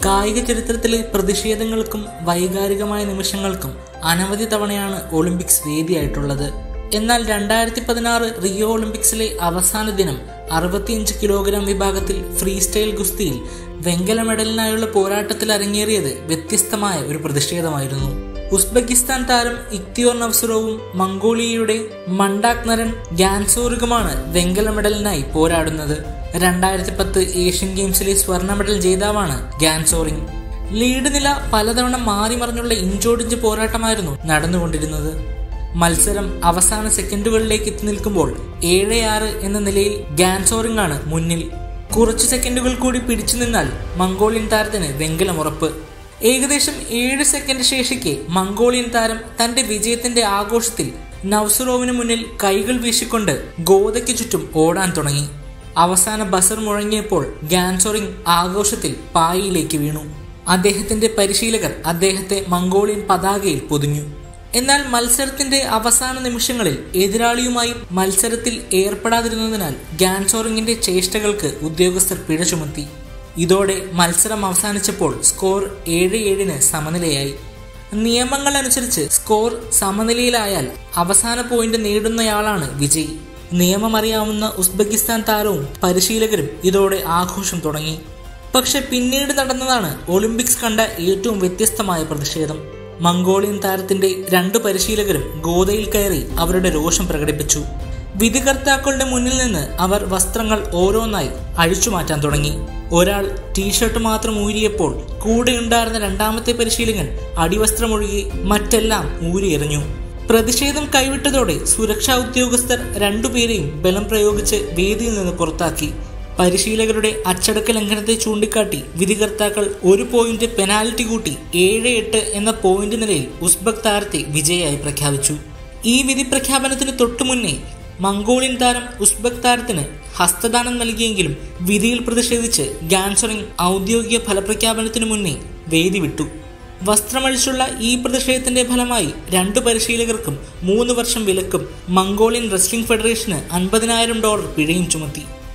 കായിക ചരിത്രത്തിലെ പ്രതിഷേധങ്ങൾക്കും വൈകാരികമായ നിമിഷങ്ങൾക്കും അനവധി തവണയാണ് ഒളിമ്പിക്സ് വേദിയായിട്ടുള്ളത് എന്നാൽ രണ്ടായിരത്തി പതിനാറ് റിയോ ഒളിമ്പിക്സിലെ അവസാന ദിനം അറുപത്തിയഞ്ച് കിലോഗ്രാം വിഭാഗത്തിൽ ഫ്രീ സ്റ്റൈൽ ഗുസ്തിയിൽ വെങ്കല മെഡലിനായുള്ള പോരാട്ടത്തിൽ അരങ്ങേറിയത് വ്യത്യസ്തമായ ഒരു പ്രതിഷേധമായിരുന്നു ഉസ്ബെക്കിസ്ഥാൻ താരം ഇക്തിയോർ നവ്സുറോവും മംഗോളിയയുടെ മണ്ടാക് നരൻ ഗാൻസോറുകുമാണ് വെങ്കല മെഡലിനായി പോരാടുന്നത് രണ്ടായിരത്തി പത്ത് ഏഷ്യൻ ഗെയിംസിലെ സ്വർണ്ണ മെഡൽ ജേതാവാണ് ഗാൻസോറിംഗ് ലീഡ് നില പലതവണ മാറി മറിഞ്ഞുള്ള ഇഞ്ചോടിഞ്ച് പോരാട്ടമായിരുന്നു നടന്നുകൊണ്ടിരുന്നത് മത്സരം അവസാന സെക്കൻഡുകളിലേക്ക് എത്തി നിൽക്കുമ്പോൾ ഏഴ് ആറ് എന്ന നിലയിൽ ഗാൻസോറിംഗ് ആണ് മുന്നിൽ കുറച്ച് സെക്കൻഡുകൾ കൂടി പിടിച്ചു നിന്നാൽ മംഗോളിയൻ താരത്തിന് വെങ്കലം ഉറപ്പ് ഏകദേശം ഏഴ് സെക്കൻഡ് ശേഷിക്കെ മംഗോളിയൻ താരം തന്റെ വിജയത്തിന്റെ ആഘോഷത്തിൽ നവ്സുറോവിന് മുന്നിൽ കൈകൾ വീശിക്കൊണ്ട് ഗോതയ്ക്ക് ചുറ്റും ഓടാൻ തുടങ്ങി അവസാന ബസർ മുഴങ്ങിയപ്പോൾ ഗാൻസോറിംഗ് ആഘോഷത്തിൽ പായിയിലേക്ക് വീണു അദ്ദേഹത്തിന്റെ പരിശീലകർ അദ്ദേഹത്തെ മംഗോളിയൻ പതാകയിൽ പൊതിഞ്ഞു എന്നാൽ മത്സരത്തിന്റെ അവസാന നിമിഷങ്ങളിൽ എതിരാളിയുമായി മത്സരത്തിൽ ഏർപ്പെടാതിരുന്നതിനാൽ ഗാൻസോറിംഗിന്റെ ചേഷ്ടകൾക്ക് ഉദ്യോഗസ്ഥർ പിഴ ചുമത്തി ഇതോടെ മത്സരം അവസാനിച്ചപ്പോൾ സ്കോർ ഏഴ് ഏഴിന് സമനിലയായി നിയമങ്ങൾ അനുസരിച്ച് സ്കോർ സമനിലയിലായാൽ അവസാന പോയിന്റ് നേടുന്നയാളാണ് വിജയി നിയമം അറിയാവുന്ന ഉസ്ബെക്കിസ്ഥാൻ താരവും പരിശീലകരും ഇതോടെ ആഘോഷം തുടങ്ങി പക്ഷെ പിന്നീട് നടന്നതാണ് ഒളിമ്പിക്സ് കണ്ട ഏറ്റവും വ്യത്യസ്തമായ പ്രതിഷേധം മംഗോളിയൻ താരത്തിന്റെ രണ്ടു പരിശീലകരും ഗോതയിൽ കയറി അവരുടെ രോഷം പ്രകടിപ്പിച്ചു വിധികർത്താക്കളുടെ മുന്നിൽ നിന്ന് അവർ വസ്ത്രങ്ങൾ ഓരോന്നായി അഴിച്ചു മാറ്റാൻ തുടങ്ങി ഒരാൾ ടീഷർട്ട് മാത്രം ഊരിയപ്പോൾ കൂടെയുണ്ടായിരുന്ന രണ്ടാമത്തെ പരിശീലകൻ അടിവസ്ത്രമൊഴികെ മറ്റെല്ലാം ഊരിയെറിഞ്ഞു പ്രതിഷേധം കൈവിട്ടതോടെ സുരക്ഷാ ഉദ്യോഗസ്ഥർ രണ്ടുപേരെയും ബലം പ്രയോഗിച്ച് വേദിയിൽ നിന്ന് പുറത്താക്കി പരിശീലകരുടെ അച്ചടക്ക ലംഘനത്തെ ചൂണ്ടിക്കാട്ടി വിധികർത്താക്കൾ ഒരു പോയിന്റ് പെനാൽറ്റി കൂട്ടി ഏഴ് എട്ട് എന്ന പോയിന്റ് നിലയിൽ ഉസ്ബക് താരത്തെ വിജയായി പ്രഖ്യാപിച്ചു ഈ വിധി പ്രഖ്യാപനത്തിന് തൊട്ടുമുന്നേ മംഗോളിയൻ താരം ഉസ്ബക് താരത്തിന് ഹസ്തദാനം നൽകിയെങ്കിലും വിധിയിൽ പ്രതിഷേധിച്ച് ഗാൻസറിംഗ് ഔദ്യോഗിക ഫലപ്രഖ്യാപനത്തിനു മുന്നേ വേദി വിട്ടു വസ്ത്രമഴിച്ചുള്ള ഈ പ്രതിഷേധത്തിന്റെ ഫലമായി രണ്ടു പരിശീലകർക്കും മൂന്ന് വർഷം വിലക്കും മംഗോളിയൻ റെസ്ലിംഗ് ഫെഡറേഷന് അൻപതിനായിരം ഡോളർ പിഴയും ചുമത്തി